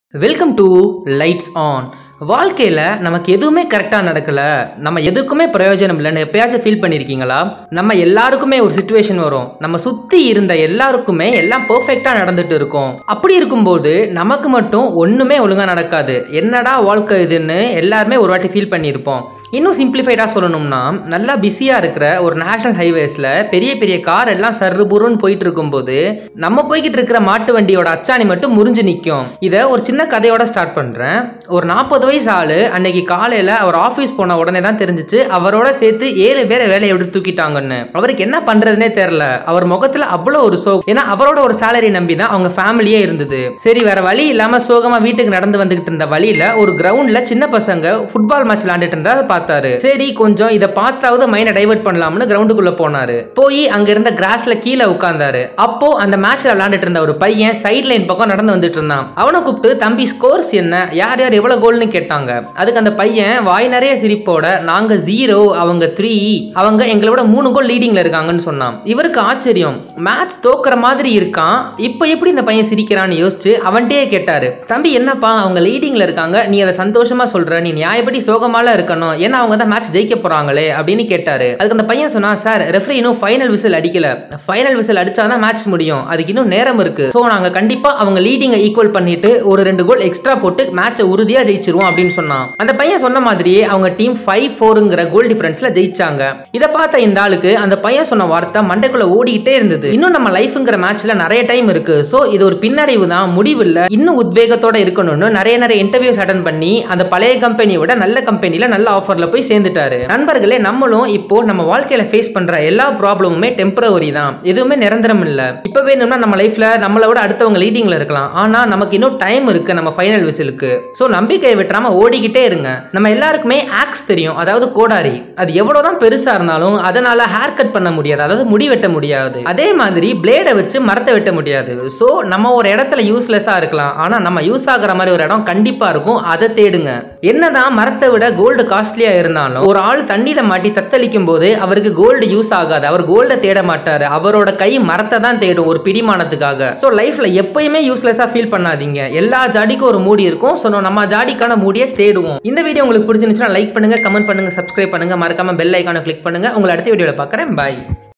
welcome to lights on வாழ்க்கையில் நமக்கு எதுவுமே கரெக்டாக நடக்கல நம்ம எதுக்குமே பிரயோஜனம் இல்லைன்னு எப்பயாச்சும் ஃபீல் பண்ணியிருக்கீங்களா நம்ம எல்லாருக்குமே ஒரு சுச்சுவேஷன் வரும் நம்ம சுற்றி இருந்த எல்லாருக்குமே எல்லாம் பெர்ஃபெக்டாக நடந்துட்டு இருக்கும் அப்படி இருக்கும்போது நமக்கு மட்டும் ஒன்றுமே ஒழுங்காக நடக்காது என்னடா வாழ்க்கை இதுன்னு எல்லாருமே ஒரு வாட்டி ஃபீல் பண்ணியிருப்போம் இன்னும் சிம்பிளிஃபைடாக சொல்லணும்னா நல்லா பிஸியாக இருக்கிற ஒரு நேஷனல் ஹைவேஸில் பெரிய பெரிய கார் எல்லாம் சர்ருபுருன்னு போயிட்டு இருக்கும்போது நம்ம போய்கிட்டு இருக்கிற மாட்டு வண்டியோட அச்சாணி மட்டும் முறிஞ்சு நிற்கும் இதை ஒரு சின்ன கதையோட ஸ்டார்ட் பண்ணுறேன் ஒரு நாற்பது வயசு ஆள் அன்னைக்கு காலையில் அவர் ஆஃபீஸ் போன உடனே தான் தெரிஞ்சிச்சு அவரோட சேர்த்து ஏழு பேரை வேலையை விட்டு தூக்கிட்டாங்கன்னு அவருக்கு என்ன பண்ணுறதுனே தெரில அவர் முகத்தில் அவ்வளோ ஒரு சோகம் ஏன்னா அவரோட ஒரு சேலரி நம்பி தான் அவங்க ஃபேமிலியே இருந்தது சரி வேற வழி இல்லாமல் சோகமாக வீட்டுக்கு நடந்து வந்துகிட்டு இருந்த வழியில் ஒரு கிரவுண்டில் சின்ன பசங்க ஃபுட்பால் மேட்ச் விளையாண்டுட்டு இருந்தா அதை பார்த்தாரு சரி கொஞ்சம் இதை பார்த்தாவது மைண்டை டைவர்ட் பண்ணலாம்னு கிரவுண்டுக்குள்ள போனாரு போய் அங்க இருந்த கிராஸ்ல கீழே உட்கார்ந்தாரு அப்போ அந்த மேட்ச்ல விளையாண்டுட்டு இருந்த ஒரு பையன் சைட் லைன் பக்கம் நடந்து வந்துட்டு இருந்தான் அவனை கூப்பிட்டு தம்பி ஸ்கோர்ஸ் என்ன யார் யார் எவ்வளவு கோல்னு கேட்டாங்க அதுக்கு அந்த பையன் வாய் நிறைய சிரிப்போட நாங்க ஜீரோ அவங்க த்ரீ அவங்க எங்களோட மூணு கோல் லீடிங்ல இருக்காங்கன்னு சொன்னான் இவருக்கு ஆச்சரியம் மேட்ச் தோக்குற மாதிரி இருக்கான் இப்போ எப்படி இந்த பையன் சிரிக்கிறான்னு யோசிச்சு அவன்கிட்டயே கேட்டாரு தம்பி என்னப்பா அவங்க லீடிங்ல இருக்காங்க நீ அதை சந்தோஷமா சொல்ற நீ நியாயப்படி சோகமால இருக்கணும் ஏன்னா அவங்க தான் மேட்ச் ஜெயிக்க போறாங்களே அப்படின்னு கேட்டாரு அதுக்கு அந்த பையன் சொன்னா சார் ரெஃப்ரி இன்னும் ஃபைனல் விசில் அடிக்கல ஃபைனல் விசில் அடிச்சாதான் மேட்ச் முடியும் அதுக்கு இன்னும் நேரம் இருக்கு ஸோ நாங்க கண்டிப்பா அவங்க லீடிங்கை ஈக்குவல் பண்ணிட்டு ஒரு ரெண்டு கோல் எக்ஸ்ட்ரா போட்டு மேட்சை உறுதியா ஜெயிச்சிருவோம் அப்படின்னு சொன்னான் அந்த பையன் சொன்ன மாதிரியே அவங்க டீம் ஃபைவ் ஃபோருங்கிற கோல் டிஃபரன்ஸ்ல ஜெயிச்சாங்க இதை பார்த்த இந்த ஆளுக்கு அந்த பையன் சொன்ன வார்த்தை மண்டைக்குள்ள ஓடிக்கிட்டே இருந்தது இன்னும் நம்ம லைஃப்ங்கிற மேட்ச்ல நிறைய டைம் இருக்கு ஸோ இது ஒரு பின்னடைவு தான் முடிவு இல்லை இன்னும் உத்வேகத்தோட இருக்கணும்னு நிறைய நிறைய இன்டர்வியூஸ் அட்டன் பண்ணி அந்த பழைய கம்பெனியை விட நல்ல கம்பெனில நல்ல ஆஃபர்ல போய் சேர்ந்துட்டாரு நண்பர்களே நம்மளும் இப்போ நம்ம வாழ்க்கையில ஃபேஸ் பண்ற எல்லா ப்ராப்ளமுமே டெம்பரவரி தான் எதுவுமே நிரந்தரம் இல்ல இப்போ வேணும்னா நம்ம லைஃப்ல நம்மளை விட அடுத்தவங்க லீடிங்ல இருக்கலாம் ஆனா நமக்கு இன்னும் டைம் இருக்கு நம்ம ஃபைனல் விசிலுக்கு ஸோ நம்பிக்கையை விட்டுறாம ஓடிக்கிட்டே இருங்க நம்ம எல்லாருக்குமே ஆக்ஸ் தெரியும் அதாவது கோடாரி அது எவ்வளவுதான் பெருசா இருந்தாலும் அதனால ஹேர் கட் பண்ண முடியாது அதாவது முடி வெட்ட முடியாது அதே மாதிரி பிளேடை வச்சு மரத்தை வெட்ட முடியாது ஸோ நம்ம ஒரு இடத்துல யூஸ்லெஸ்ஸா இருக்கலாம் ஆனா நம்ம யூஸ் ஆகுற மாதிரி ஒரு இடம் கண்டிப்பா இருக்கும் அதை தேடுங்க என்னதான் மரத்தை விட கோல்டு காஸ்ட்லியா இருந்தாலும் ஒரு ஆள் தண்ணியில மாட்டி தத்தளிக்கும் போது அவருக்கு கோல்டு யூஸ் ஆகாது அவர் கோல்டை தேட மாட்டாரு அவரோட கை மரத்தை தான் தேடும் ஒரு பிடிமானத்துக்காக ஸோ லைஃப்ல எப்பயுமே யூஸ்லெஸ்ஸா ஃபீல் பண்ணாதீங்க எல்லா ஜாடிக்கும் ஒரு மூடி இருக்கும் ஸோ நம்ம ஜாடிக்கான மூடியை தேடுவோம் இந்த வீடியோ உங்களுக்கு பிடிச்சிருந்துச்சுன்னா லைக் பண்ணுங்க கமெண்ட் பண்ணுங்க சப்ஸ்கிரைப் பண்ணுங்க மறக்காம பெல் ஐக்கானை கிளிக் பண்ணுங்க உங்களை அடுத்த வீடியோவில் பார்க்குறேன் பாய்